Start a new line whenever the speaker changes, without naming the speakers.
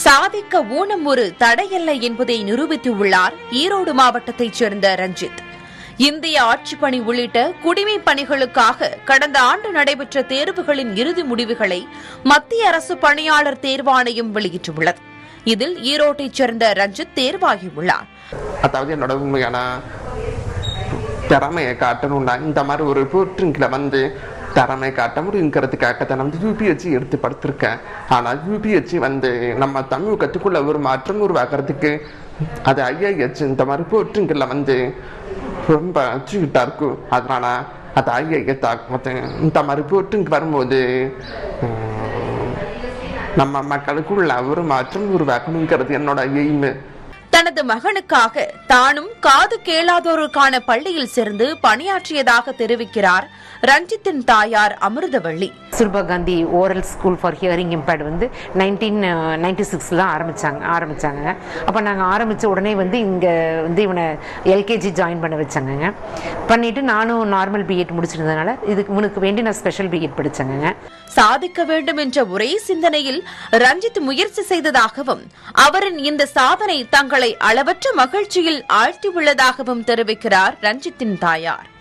சாதிக்க ஊனம் ஒரு தடையல்ல என்பதை நிரூபித்துள்ளார் ஈரோடு மாவட்டத்தைச் சேர்ந்த ரஞ்சித் இந்திய ஆட்சிப்பணி உள்ளிட்ட குடிமைப் பணிகளுக்காக கடந்த ஆண்டு நடைபெற்ற தேர்வுகளின் இறுதி முடிவுகளை மத்திய அரசு பணியாளர் தேர்வாணையம் வெளியிட்டுள்ளது இதில் ஈரோட்டைச் சேர்ந்த ரஞ்சித் தேர்வாகியுள்ளார்
அதாவது என்னோட உண்மையான திறமையை காட்டணும்னா இந்த மாதிரி ஒரு போற்றுங்கில் வந்து திறமை காட்ட முடியுங்கிறதுக்காக தான் வந்து யூபிஎஸ்சி எடுத்து படுத்திருக்கேன் ஆனால் யூபிஎஸ்சி வந்து நம்ம தமிழகத்துக்குள்ள ஒரு மாற்றம் உருவாக்குறதுக்கு அது ஐஐஹெச் இந்த மாதிரி போற்றுங்கில் வந்து ரொம்ப அச்சுக்கிட்டா இருக்கும் அதனால அது ஐஐஹெச் இந்த மாதிரி போற்றுங்க வரும்போது உம், நம்ம மக்களுக்குள்ள ஒரு மாற்றம் உருவாக்கணுங்கிறது என்னோட எய்மு
தனது மகனுக்காக தானும் காது கேளாதோருக்கான பள்ளியில் சேர்ந்து பணியாற்றியதாக தெரிவிக்கிறார் ரஞ்சித்தின் தாயார் Amirthavalli
Kasturba Gandhi oral school for hearing impaired வந்து நைன்டீன் நைன்டி சிக்ஸில் ஆரம்பிச்சாங்க ஆரம்பிச்சாங்க அப்போ நாங்கள் ஆரம்பித்த உடனே வந்து இங்கே வந்து இவனை எல்கேஜி ஜாயின் பண்ண வச்சாங்கங்க பண்ணிட்டு நானும் நார்மல் பிஎட் முடிச்சிருந்ததுனால இதுக்கு முனுக்கு வேண்டி நான் ஸ்பெஷல் பிஎட் படித்தேங்க
சாதிக்க வேண்டும் என்ற ஒரே சிந்தனையில் ரஞ்சித் முயற்சி செய்ததாகவும் அவரின் இந்த சாதனை தங்களை அளவற்ற மகிழ்ச்சியில் ஆழ்த்தியுள்ளதாகவும் தெரிவிக்கிறார் ரஞ்சித்தின் தாயார்